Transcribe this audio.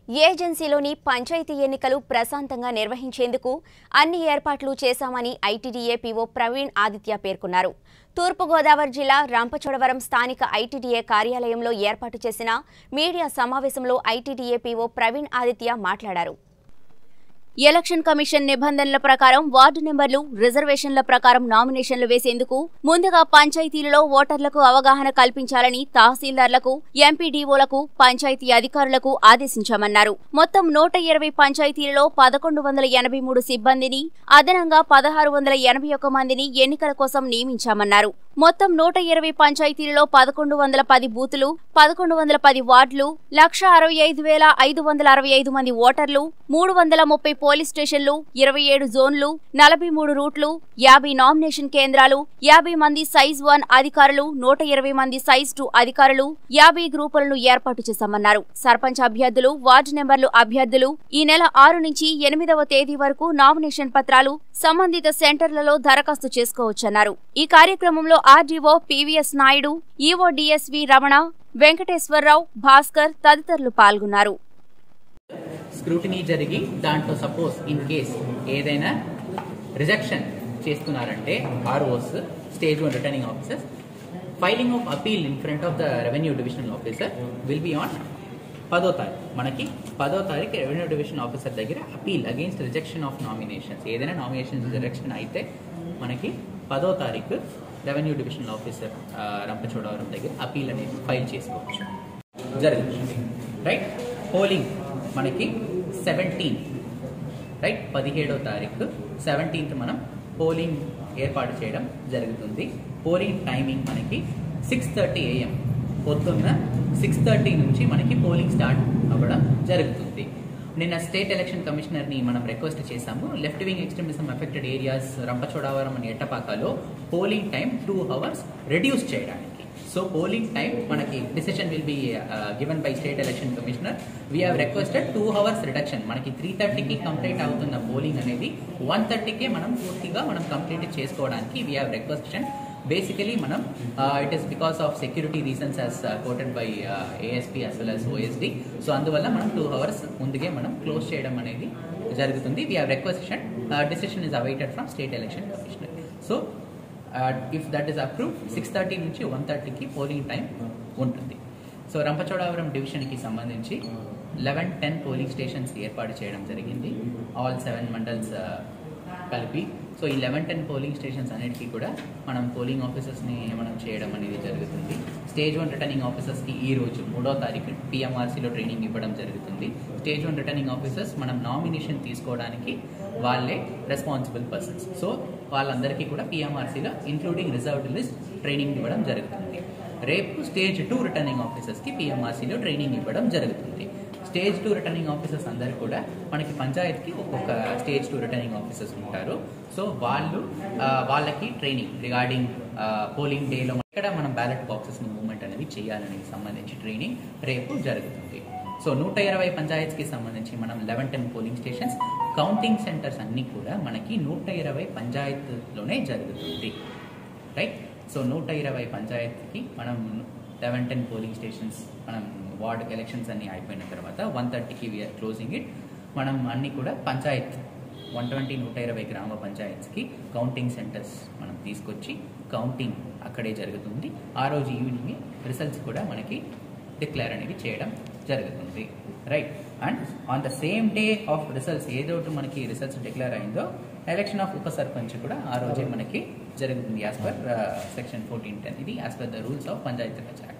ఏజెన్సీలోని పంచాయతీ ఎన్నికలు ప్రశాంతంగా నిర్వహించేందుకు అన్ని ఏర్పాట్లు చేశామని ఐటీడీఏ పీఓ ప్రవీణ్ ఆదిత్య పేర్కొన్నారు తూర్పుగోదావరి జిల్లా రంపచోడవరం స్థానిక ఐటీడీఏ కార్యాలయంలో ఏర్పాటు చేసిన మీడియా సమావేశంలో ఐటీడీఏ పీఓ ప్రవీణ్ ఆదిత్య మాట్లాడారు ఎలక్షన్ కమిషన్ నిబంధనల ప్రకారం వార్డు నెంబర్లు రిజర్వేషన్ల ప్రకారం నామినేషన్లు వేసేందుకు ముందుగా పంచాయతీలలో ఓటర్లకు అవగాహన కల్పించాలని తహసీల్దార్లకు ఎంపీడీఓలకు పంచాయతీ అధికారులకు ఆదేశించామన్నారు మొత్తం నూట ఇరవై పంచాయతీలలో పదకొండు వందల ఎనభై మూడు సిబ్బందిని అదనంగా పదహారు వందల ఎనభై ఒక్క మందిని ఎన్నికల కోసం నియమించామన్నారు మొత్తం నూట ఇరవై పంచాయతీలలో పదకొండు వందల పది బూతులు పదకొండు వందల పది వార్డులు లక్ష అరవై ఐదు వేల ఐదు వందల అరవై ఐదు మంది ఓటర్లు మూడు వందల ముప్పై పోలీస్ స్టేషన్లు ఇరవై ఏడు జోన్లు నలభై మూడు రూట్లు యాభై నామినేషన్ కేంద్రాలు యాభై మంది సైజ్ వన్ అధికారులు నూట ఇరవై మంది సైజ్ టూ అధికారులు యాభై గ్రూపులను ఏర్పాటు చేశామన్నారు సర్పంచ్ అభ్యర్థులు వార్డు నెంబర్లు అభ్యర్థులు ఈ నెల ఆరు నుంచి ఎనిమిదవ తేదీ వరకు నామినేషన్ పత్రాలు సంబంధిత సెంటర్లలో దరఖాస్తు చేసుకోవచ్చన్నారు ఈ కార్యక్రమంలో RDO PVS Naidu EO DSV Ramana Venkateswararao Bhaskar తదితరులు పాల్గొన్నారు స్క్రూటినీ జరిగి దాంట్లో సపోజ్ ఇన్ కేస్ ఏదైనా రిజెక్షన్ చేస్తున్నారంటే ROs stage one returning officers filing of appeal in front of the revenue divisional officer will be on పదో తారీఖు మనకి పదో తారీఖు రెవెన్యూ డివిజన్ ఆఫీసర్ దగ్గర appeal against rejection of nominations ఏదైనా నామినేషన్స్ రిజెక్షన్ అయితే మనకి పదో తారీఖు రెవెన్యూ డివిజనల్ ఆఫీసర్ ఆ, రంపచోడవరం దగ్గర అపీల్ అనేది ఫైల్ చేసుకోవచ్చు జరుగుతుంది రైట్ పోలింగ్ మనకి సెవెంటీన్ రైట్ పదిహేడో తారీఖు సెవెంటీన్త్ మనం పోలింగ్ ఏర్పాటు చేయడం జరుగుతుంది పోలింగ్ టైమింగ్ మనకి సిక్స్ థర్టీ ఏఎం పొద్దున్న సిక్స్ థర్టీ నుంచి మనకి పోలింగ్ స్టార్ట్ అవ్వడం జరుగుతుంది నిన్న స్టేట్ ఎలక్షన్ కమిషనర్ని మనం రిక్వెస్ట్ చేశాము left wing extremism affected areas Rampachodavaram అని ఎట్టపాకలో polling time two hours reduce చేయడానికి సో పోలింగ్ టైం మనకి decision will be given by state election commissioner we have requested two hours reduction మనకి త్రీ థర్టీకి complete అవుతున్న polling అనేది one థర్టీకే మనం పూర్తిగా మనం కంప్లీట్ చేసుకోవడానికి వీ హ్యావ్ రిక్వెస్టెడ్ బేసికలీ మనం it is because of security reasons as quoted by ASP as well as OSD so అందువల్ల మనం టూ అవర్స్ ముందుగే మనం క్లోజ్ చేయడం అనేది జరుగుతుంది we have requested decision is awaited from state election commissioner so if that is approve six thirty నుంచి one థర్టీకి polling time ఉంటుంది so Rampachodavaram డివిజన్కి సంబంధించి లెవెన్ టెన్ పోలింగ్ స్టేషన్స్ ఏర్పాటు చేయడం జరిగింది ఆల్ సెవెన్ మండల్స్ కలిపి సో ఈ లెవెన్ టెన్ పోలింగ్ స్టేషన్స్ అన్నిటికీ కూడా మనం పోలింగ్ ఆఫీసర్స్ని మనం చేయడం అనేది జరుగుతుంది స్టేజ్ వన్ రిటర్నింగ్ ఆఫీసర్స్కి ఈ రోజు మూడో తారీఖు పిఎంఆర్సీలో ట్రైనింగ్ ఇవ్వడం జరుగుతుంది స్టేజ్ వన్ రిటర్నింగ్ ఆఫీసర్స్ మనం నామినేషన్ తీసుకోవడానికి వాళ్ళే రెస్పాన్సిబుల్ పర్సన్స్ సో వాళ్ళందరికీ కూడా పిఎంఆర్సీలో ఇంక్లూడింగ్ రిజర్వ్డ్ లిస్ట్ ట్రైనింగ్ ఇవ్వడం జరుగుతుంది రేపు స్టేజ్ టూ రిటర్నింగ్ ఆఫీసర్స్కి పిఎంఆర్సీలో ట్రైనింగ్ ఇవ్వడం జరుగుతుంది స్టేజ్ టూ రిటర్నింగ్ ఆఫీసర్స్ అందరూ కూడా మనకి పంచాయత్కి ఒక్కొక్క స్టేజ్ టూ రిటర్నింగ్ ఆఫీసర్స్ ఉంటారు సో వాళ్ళు ఆ, వాళ్ళకి ట్రైనింగ్ రిగార్డింగ్ పోలింగ్ డేలో ఇక్కడ మనం బ్యాలెట్ బాక్సెస్ మూవ్మెంట్ అనేది చేయాలని సంబంధించి ట్రైనింగ్ రేపు జరుగుతుంది సో నూట ఇరవై పంచాయత్స్కి సంబంధించి మనం eleven ten polling stations counting centres అన్నీ కూడా మనకి నూట ఇరవై పంచాయత్లోనే జరుగుతుంది రైట్ సో నూట ఇరవై పంచాయత్కి మనం లెవెన్ టెన్ పోలింగ్ స్టేషన్స్ మనం వార్డ్ ఎలక్షన్స్ అన్నీ అయిపోయిన తర్వాత వన్ థర్టీకి వీఆర్ క్లోజింగ్ ఇట్ మనం అన్నీ కూడా పంచాయత్ వన్ ట్వంటీ నూట ఇరవై గ్రామ పంచాయత్స్కి కౌంటింగ్ సెంటర్స్ మనం తీసుకొచ్చి కౌంటింగ్ అక్కడే జరుగుతుంది ఆ రోజు ఈవినింగ్ రిజల్ట్స్ కూడా మనకి డిక్లేర్ అనేది చేయడం జరుగుతుంది right and on the same day of results ఏదోటి మనకి రిజల్ట్స్ డిక్లేర్ అయిందో ఎలక్షన్ ఆఫ్ ఉప సర్పంచ్ కూడా ఆ రోజే మనకి జరుగుతుంది as per section fourteen ten ఇది as per the rules of Panchayati Raj act